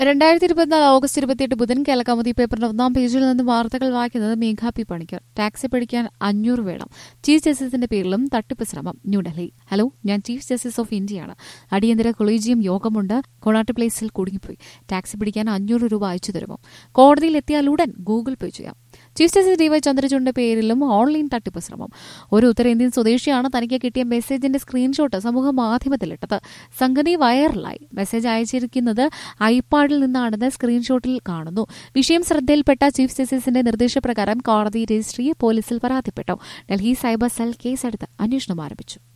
രണ്ടായിരത്തി ഇരുപത്തിനാല് ഓഗസ്റ്റ് ഇരുപത്തിയെട്ട് ബുധൻ കേരളകൗമുദി പേപ്പറിന്റെ ഒന്നാം പേജിൽ നിന്ന് വാർത്തകൾ വായിക്കുന്നത് മേഘാ പി പണിക്കർ ടാക്സി പിടിക്കാൻ അഞ്ഞൂറ് വേണം ചീഫ് ജസ്റ്റിസിന്റെ പേരിലും തട്ടിപ്പ് ശ്രമം ന്യൂഡൽഹി ഹലോ ഞാൻ ചീഫ് ജസ്റ്റിസ് ഓഫ് ഇന്ത്യയാണ് അടിയന്തര കൊളീജിയം യോഗമുണ്ട് കൊണാട്ട് പ്ലേസിൽ കുടുങ്ങിപ്പോയി ടാക്സി പിടിക്കാൻ അഞ്ഞൂറ് രൂപ അയച്ചു തരുമോ കോടതിയിൽ എത്തിയാൽ ഉടൻ ഗൂഗിൾ പേ ചെയ്യാം ചീഫ് ജസ്റ്റിസ് ഡി വൈ ചന്ദ്രചൂഡിന്റെ പേരിലും ഓൺലൈൻ തട്ടിപ്പ് ശ്രമം ഒരു ഉത്തരേന്ത്യൻ സ്വദേശിയാണ് തനിക്ക് കിട്ടിയ മെസ്സേജിന്റെ സ്ക്രീൻഷോട്ട് സമൂഹ മാധ്യമത്തിലിട്ടത് സംഗതി വൈറലായി മെസ്സേജ് അയച്ചിരിക്കുന്നത് ഐപാഡിൽ നിന്നാണെന്ന് സ്ക്രീൻഷോട്ടിൽ കാണുന്നു വിഷയം ശ്രദ്ധയിൽപ്പെട്ട ചീഫ് ജസ്റ്റിസിന്റെ നിർദ്ദേശപ്രകാരം കോടതി രജിസ്ട്രി പോലീസിൽ പരാതിപ്പെട്ടു ഡൽഹി സൈബർ സെൽ കേസെടുത്ത് അന്വേഷണം ആരംഭിച്ചു